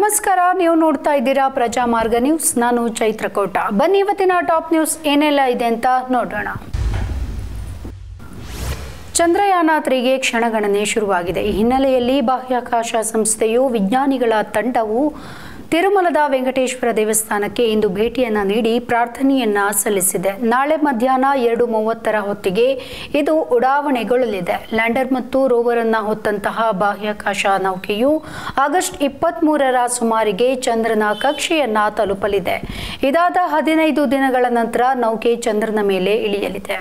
ನಮಸ್ಕಾರ ನೀವು ನೋಡ್ತಾ ಇದ್ದೀರಾ ಪ್ರಜಾಮಾರ್ಗ ನ್ಯೂಸ್ ನಾನು ಚೈತ್ರಕೋಟ ಬನ್ನಿ ಇವತ್ತಿನ ಟಾಪ್ ನ್ಯೂಸ್ ಏನೆಲ್ಲ ಇದೆ ಅಂತ ನೋಡೋಣ ಚಂದ್ರಯಾನ ತ್ರೀಗೆ ಕ್ಷಣಗಣನೆ ಶುರುವಾಗಿದೆ ಈ ಹಿನ್ನೆಲೆಯಲ್ಲಿ ಬಾಹ್ಯಾಕಾಶ ಸಂಸ್ಥೆಯು ವಿಜ್ಞಾನಿಗಳ ತಂಡವು ತಿರುಮಲದ ವೆಂಕಟೇಶ್ವರ ದೇವಸ್ಥಾನಕ್ಕೆ ಇಂದು ಭೇಟಿಯನ್ನ ನೀಡಿ ಪ್ರಾರ್ಥನೆಯನ್ನ ಸಲ್ಲಿಸಿದೆ ನಾಳೆ ಮಧ್ಯಾಹ್ನ ಎರಡು ಮೂವತ್ತರ ಹೊತ್ತಿಗೆ ಇದು ಉಡಾವಣೆಗೊಳ್ಳಲಿದೆ ಲ್ಯಾಂಡರ್ ಮತ್ತು ರೋವರ್ ಅನ್ನ ಹೊತ್ತಂತಹ ಬಾಹ್ಯಾಕಾಶ ನೌಕೆಯು ಆಗಸ್ಟ್ ಇಪ್ಪತ್ತ್ ಮೂರರ ಸುಮಾರಿಗೆ ಚಂದ್ರನ ಕಕ್ಷೆಯನ್ನ ತಲುಪಲಿದೆ ಇದಾದ ಹದಿನೈದು ದಿನಗಳ ನಂತರ ನೌಕೆ ಚಂದ್ರನ ಮೇಲೆ ಇಳಿಯಲಿದೆ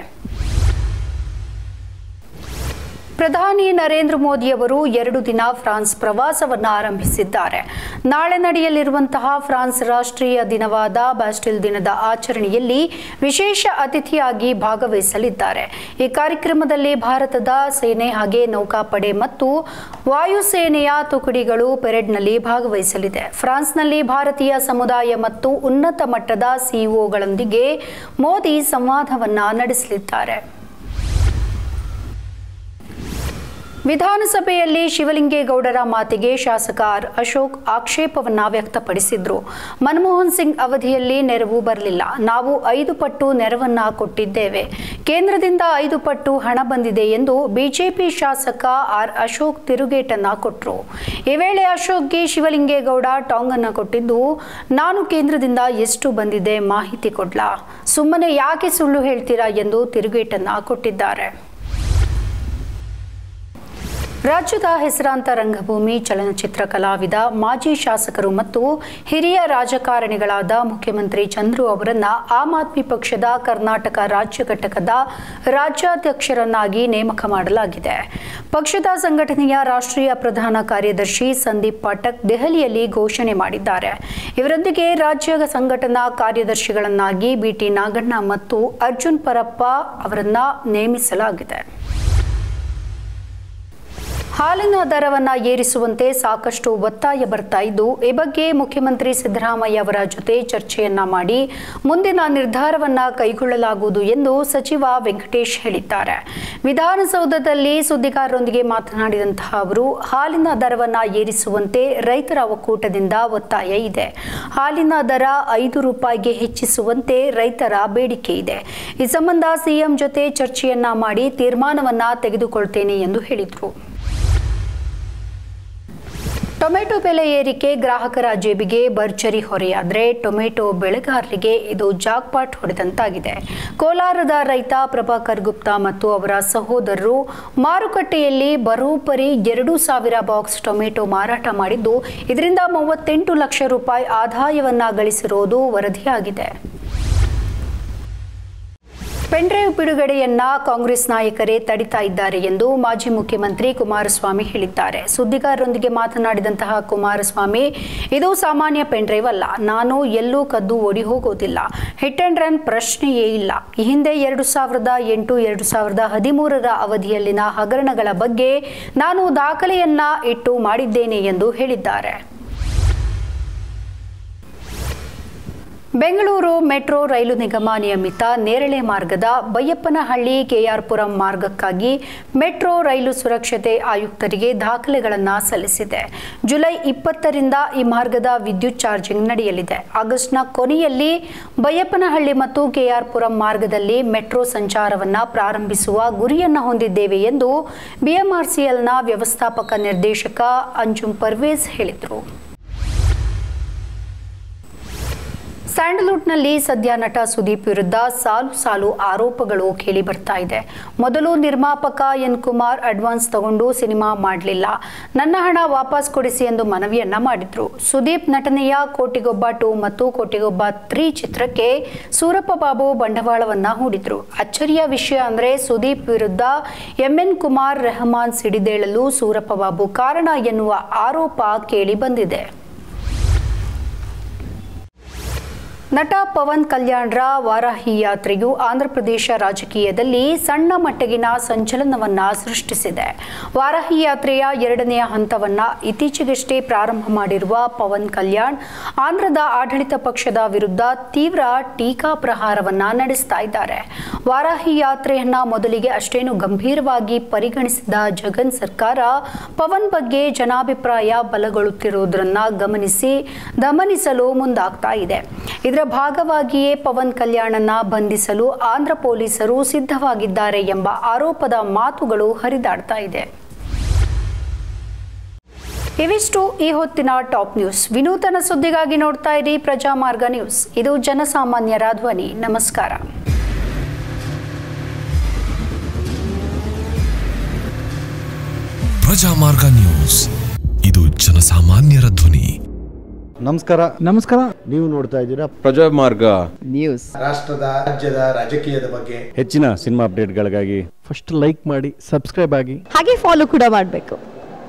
ಪ್ರಧಾನಿ ನರೇಂದ್ರ ಮೋದಿಯವರು ಎರಡು ದಿನ ಫ್ರಾನ್ಸ್ ಪ್ರವಾಸವನ್ನು ಆರಂಭಿಸಿದ್ದಾರೆ ನಾಳೆ ನಡೆಯಲಿರುವಂತಹ ಫ್ರಾನ್ಸ್ ರಾಷ್ಟ್ರೀಯ ದಿನವಾದ ಬ್ಯಾಸ್ಟಿಲ್ ದಿನದ ಆಚರಣೆಯಲ್ಲಿ ವಿಶೇಷ ಅತಿಥಿಯಾಗಿ ಭಾಗವಹಿಸಲಿದ್ದಾರೆ ಈ ಕಾರ್ಯಕ್ರಮದಲ್ಲಿ ಭಾರತದ ಸೇನೆ ಹಾಗೆ ನೌಕಾಪಡೆ ಮತ್ತು ವಾಯುಸೇನೆಯ ತುಕಡಿಗಳು ಪೆರೇಡ್ನಲ್ಲಿ ಭಾಗವಹಿಸಲಿದೆ ಫ್ರಾನ್ಸ್ನಲ್ಲಿ ಭಾರತೀಯ ಸಮುದಾಯ ಮತ್ತು ಉನ್ನತ ಮಟ್ಟದ ಸಿಇಒಗಳೊಂದಿಗೆ ಮೋದಿ ಸಂವಾದವನ್ನ ನಡೆಸಲಿದ್ದಾರೆ ವಿಧಾನಸಭೆಯಲ್ಲಿ ಶಿವಲಿಂಗೇಗೌಡರ ಮಾತಿಗೆ ಶಾಸಕ ಆರ್ ಅಶೋಕ್ ಆಕ್ಷೇಪವನ್ನ ವ್ಯಕ್ತಪಡಿಸಿದ್ರು ಮನಮೋಹನ್ ಸಿಂಗ್ ಅವಧಿಯಲ್ಲಿ ನೆರವು ಬರಲಿಲ್ಲ ನಾವು ಐದು ಪಟ್ಟು ನೆರವನ್ನ ಕೊಟ್ಟಿದ್ದೇವೆ ಕೇಂದ್ರದಿಂದ ಐದು ಪಟ್ಟು ಹಣ ಬಂದಿದೆ ಎಂದು ಬಿಜೆಪಿ ಶಾಸಕ ಆರ್ ಅಶೋಕ್ ತಿರುಗೇಟನ್ನ ಕೊಟ್ಟರು ಈ ವೇಳೆ ಅಶೋಕ್ಗೆ ಶಿವಲಿಂಗೇಗೌಡ ಟಾಂಗ್ ಅನ್ನ ಕೊಟ್ಟಿದ್ದು ನಾನು ಕೇಂದ್ರದಿಂದ ಎಷ್ಟು ಬಂದಿದೆ ಮಾಹಿತಿ ಕೊಡ್ಲಾ ಸುಮ್ಮನೆ ಯಾಕೆ ಸುಳ್ಳು ಹೇಳ್ತೀರಾ ಎಂದು ತಿರುಗೇಟನ್ನ ಕೊಟ್ಟಿದ್ದಾರೆ ರಾಜ್ಯದ ಹೆಸರಾಂತ ರಂಗಭೂಮಿ ಚಲನಚಿತ್ರ ಕಲಾವಿದ ಮಾಜಿ ಶಾಸಕರು ಮತ್ತು ಹಿರಿಯ ರಾಜಕಾರಣಿಗಳಾದ ಮುಖ್ಯಮಂತ್ರಿ ಚಂದ್ರು ಅವರನ್ನ ಆಮ್ ಆದ್ಮಿ ಪಕ್ಷದ ಕರ್ನಾಟಕ ರಾಜ್ಯ ಘಟಕದ ರಾಜ್ಯಾಧ್ಯಕ್ಷರನ್ನಾಗಿ ನೇಮಕ ಮಾಡಲಾಗಿದೆ ಪಕ್ಷದ ಸಂಘಟನೆಯ ರಾಷ್ಟ್ರೀಯ ಪ್ರಧಾನ ಕಾರ್ಯದರ್ಶಿ ಸಂದೀಪ್ ಪಾಠಕ್ ದೆಹಲಿಯಲ್ಲಿ ಘೋಷಣೆ ಮಾಡಿದ್ದಾರೆ ಇವರೊಂದಿಗೆ ರಾಜ್ಯ ಸಂಘಟನಾ ಕಾರ್ಯದರ್ಶಿಗಳನ್ನಾಗಿ ಬಿಟಿ ನಾಗಣ್ಣ ಮತ್ತು ಅರ್ಜುನ್ ಪರಪ್ಪ ಅವರನ್ನ ನೇಮಿಸಲಾಗಿದೆ ಹಾಲಿನ ದರವನ್ನ ಏರಿಸುವಂತೆ ಸಾಕಷ್ಟು ಒತ್ತಾಯ ಬರ್ತಾ ಇದ್ದು ಈ ಬಗ್ಗೆ ಮುಖ್ಯಮಂತ್ರಿ ಸಿದ್ದರಾಮಯ್ಯ ಅವರ ಜೊತೆ ಚರ್ಚೆಯನ್ನ ಮಾಡಿ ಮುಂದಿನ ನಿರ್ಧಾರವನ್ನ ಕೈಗೊಳ್ಳಲಾಗುವುದು ಎಂದು ಸಚಿವ ವೆಂಕಟೇಶ್ ಹೇಳಿದ್ದಾರೆ ವಿಧಾನಸೌಧದಲ್ಲಿ ಸುದ್ದಿಗಾರರೊಂದಿಗೆ ಮಾತನಾಡಿದಂತಹ ಅವರು ಹಾಲಿನ ದರವನ್ನ ಏರಿಸುವಂತೆ ರೈತರ ಒಕ್ಕೂಟದಿಂದ ಒತ್ತಾಯ ಇದೆ ಹಾಲಿನ ದರ ಐದು ರೂಪಾಯಿಗೆ ಹೆಚ್ಚಿಸುವಂತೆ ರೈತರ ಬೇಡಿಕೆ ಇದೆ ಈ ಸಂಬಂಧ ಸಿಎಂ ಜೊತೆ ಚರ್ಚೆಯನ್ನ ಮಾಡಿ ತೀರ್ಮಾನವನ್ನ ತೆಗೆದುಕೊಳ್ತೇನೆ ಎಂದು ಹೇಳಿದರು ಟೊಮೆಟೊ ಬೆಲೆ ಏರಿಕೆ ಗ್ರಾಹಕರ ಜೇಬಿಗೆ ಭರ್ಜರಿ ಹೊರೆಯಾದರೆ ಟೊಮೆಟೊ ಬೆಳೆಗಾರರಿಗೆ ಇದು ಜಾಕ್ಪಾಟ್ ಹೊಡೆದಂತಾಗಿದೆ ಕೋಲಾರದ ರೈತ ಪ್ರಭಾಕರ್ ಗುಪ್ತಾ ಮತ್ತು ಅವರ ಸಹೋದರರು ಮಾರುಕಟ್ಟೆಯಲ್ಲಿ ಬರೋಬ್ಬರಿ ಎರಡು ಸಾವಿರ ಬಾಕ್ಸ್ ಟೊಮೆಟೊ ಮಾರಾಟ ಮಾಡಿದ್ದು ಇದರಿಂದ ಮೂವತ್ತೆಂಟು ಲಕ್ಷ ರೂಪಾಯಿ ಆದಾಯವನ್ನ ಗಳಿಸಿರುವುದು ವರದಿಯಾಗಿದೆ ಪೆನ್ಡ್ರೈವ್ ಬಿಡುಗಡೆಯನ್ನ ಕಾಂಗ್ರೆಸ್ ನಾಯಕರೇ ತಡಿತಾ ಇದ್ದಾರೆ ಎಂದು ಮಾಜಿ ಮುಖ್ಯಮಂತ್ರಿ ಕುಮಾರಸ್ವಾಮಿ ಹೇಳಿದ್ದಾರೆ ಸುದ್ದಿಗಾರರೊಂದಿಗೆ ಮಾತನಾಡಿದಂತಹ ಕುಮಾರಸ್ವಾಮಿ ಇದು ಸಾಮಾನ್ಯ ಪೆನ್ಡ್ರೈವ್ ಅಲ್ಲ ನಾನು ಎಲ್ಲೂ ಕದ್ದು ಓಡಿ ಹೋಗೋದಿಲ್ಲ ಹಿಟ್ ಅಂಡ್ ರನ್ ಪ್ರಶ್ನೆಯೇ ಇಲ್ಲ ಈ ಹಿಂದೆ ಎರಡು ಸಾವಿರದ ಎಂಟು ಎರಡು ಸಾವಿರದ ಹದಿಮೂರರ ಅವಧಿಯಲ್ಲಿನ ಹಗರಣಗಳ ಬಗ್ಗೆ ನಾನು ದಾಖಲೆಯನ್ನ ಇಟ್ಟು ಮಾಡಿದ್ದೇನೆ ಎಂದು ಹೇಳಿದ್ದಾರೆ ಬೆಂಗಳೂರು ಮೆಟ್ರೋ ರೈಲು ನಿಗಮ ನಿಯಮಿತ ನೇರಳೆ ಮಾರ್ಗದ ಬೈಯಪ್ಪನಹಳ್ಳಿ ಕೆಆರ್ಪುರಂ ಮಾರ್ಗಕ್ಕಾಗಿ ಮೆಟ್ರೋ ರೈಲು ಸುರಕ್ಷತೆ ಆಯುಕ್ತರಿಗೆ ದಾಖಲೆಗಳನ್ನು ಸಲ್ಲಿಸಿದೆ ಜುಲೈ ಇಪ್ಪತ್ತರಿಂದ ಈ ಮಾರ್ಗದ ವಿದ್ಯುತ್ ಚಾರ್ಜಿಂಗ್ ನಡೆಯಲಿದೆ ಆಗಸ್ಟ್ನ ಕೊನೆಯಲ್ಲಿ ಬೈಯಪ್ಪನಹಳ್ಳಿ ಮತ್ತು ಕೆಆರ್ಪುರಂ ಮಾರ್ಗದಲ್ಲಿ ಮೆಟ್ರೋ ಸಂಚಾರವನ್ನು ಪ್ರಾರಂಭಿಸುವ ಗುರಿಯನ್ನು ಹೊಂದಿದ್ದೇವೆ ಎಂದು ಬಿಎಂಆರ್ಸಿಎಲ್ನ ವ್ಯವಸ್ಥಾಪಕ ನಿರ್ದೇಶಕ ಅಂಜುಮ್ ಪರ್ವೇಜ್ ಹೇಳಿದರು ಸ್ಯಾಂಡಲ್ವುಡ್ನಲ್ಲಿ ಸದ್ಯ ನಟ ಸುದೀಪ್ ವಿರುದ್ಧ ಸಾಲು ಸಾಲು ಆರೋಪಗಳು ಕೇಳಿ ಬರ್ತಾ ಇದೆ ಮೊದಲು ನಿರ್ಮಾಪಕ ಎನ್ ಕುಮಾರ್ ಅಡ್ವಾನ್ಸ್ ತಗೊಂಡು ಸಿನಿಮಾ ಮಾಡಲಿಲ್ಲ ನನ್ನ ಹಣ ವಾಪಸ್ ಕೊಡಿಸಿ ಎಂದು ಮನವಿಯನ್ನ ಮಾಡಿದ್ರು ಸುದೀಪ್ ನಟನೆಯ ಕೋಟಿಗೊಬ್ಬ ಟು ಮತ್ತು ಕೋಟಿಗೊಬ್ಬ ತ್ರೀ ಚಿತ್ರಕ್ಕೆ ಸೂರಪ್ಪ ಬಾಬು ಬಂಡವಾಳವನ್ನ ಹೂಡಿದ್ರು ಅಚ್ಚರಿಯ ವಿಷಯ ಅಂದ್ರೆ ಸುದೀಪ್ ವಿರುದ್ಧ ಎಂಎನ್ ಕುಮಾರ್ ರೆಹಮಾನ್ ಸಿಡಿದೇಳಲು ಸೂರಪ್ಪ ಬಾಬು ಕಾರಣ ಎನ್ನುವ ಆರೋಪ ಕೇಳಿ ಬಂದಿದೆ ನಟ ಪವನ್ ಕಲ್ಯಾಣ್ರ ವಾರಾಹಿ ಯಾತ್ರೆಯು ಆಂಧ್ರಪ್ರದೇಶ ರಾಜಕೀಯದಲ್ಲಿ ಸಣ್ಣ ಮಟ್ಟಗಿನ ಸಂಚಲನವನ್ನ ಸೃಷ್ಟಿಸಿದೆ ವಾರಾಹಿ ಯಾತ್ರೆಯ ಎರಡನೆಯ ಹಂತವನ್ನ ಇತ್ತೀಚೆಗಷ್ಟೇ ಪ್ರಾರಂಭ ಮಾಡಿರುವ ಪವನ್ ಕಲ್ಯಾಣ್ ಆಂಧ್ರದ ಆಡಳಿತ ಪಕ್ಷದ ವಿರುದ್ಧ ತೀವ್ರ ಟೀಕಾ ಪ್ರಹಾರವನ್ನ ನಡೆಸ್ತಾ ಇದ್ದಾರೆ ವಾರಾಹಿ ಯಾತ್ರೆಯನ್ನ ಮೊದಲಿಗೆ ಅಷ್ಟೇನು ಗಂಭೀರವಾಗಿ ಪರಿಗಣಿಸಿದ ಜಗನ್ ಸರ್ಕಾರ ಪವನ್ ಬಗ್ಗೆ ಜನಾಭಿಪ್ರಾಯ ಬಲಗೊಳ್ಳುತ್ತಿರುವುದನ್ನ ಗಮನಿಸಿ ದಮನಿಸಲು ಮುಂದಾಗ್ತಾ ಇದೆ ಇದರ ಭಾಗವಾಗಿಯೇ ಪವನ್ ಕಲ್ಯಾಣನ್ನ ಬಂಧಿಸಲು ಆಂಧ್ರ ಪೊಲೀಸರು ಸಿದ್ಧವಾಗಿದ್ದಾರೆ ಎಂಬ ಆರೋಪದ ಮಾತುಗಳು ಹರಿದಾಡ್ತಾ ಇದೆ ಇವಿಷ್ಟು ಈ ಹೊತ್ತಿನ ಟಾಪ್ ನ್ಯೂಸ್ ವಿನೂತನ ಸುದ್ದಿಗಾಗಿ ನೋಡ್ತಾ ಇರಿ ಪ್ರಜಾಮಾರ್ಗ ನ್ಯೂಸ್ ಇದು ಜನಸಾಮಾನ್ಯರ ಧ್ವನಿ ನಮಸ್ಕಾರ ಪ್ರಜಾಮಾರ್ಗ ನ್ಯೂಸ್ ಇದು ಜನಸಾಮಾನ್ಯರ ಧ್ವನಿ ನಮಸ್ಕಾರ ನಮಸ್ಕಾರ ನೀವು ನೋಡ್ತಾ ಇದ್ದೀರಾ ಪ್ರಜಾಮಾರ್ಗ ನ್ಯೂಸ್ ರಾಷ್ಟ್ರದ ರಾಜ್ಯದ ರಾಜಕೀಯದ ಬಗ್ಗೆ ಹೆಚ್ಚಿನ ಸಿನಿಮಾ ಅಪ್ಡೇಟ್ಗಳಿಗಾಗಿ ಫಸ್ಟ್ ಲೈಕ್ ಮಾಡಿ ಸಬ್ಸ್ಕ್ರೈಬ್ ಆಗಿ ಹಾಗೆ ಫಾಲೋ ಕೂಡ ಮಾಡಬೇಕು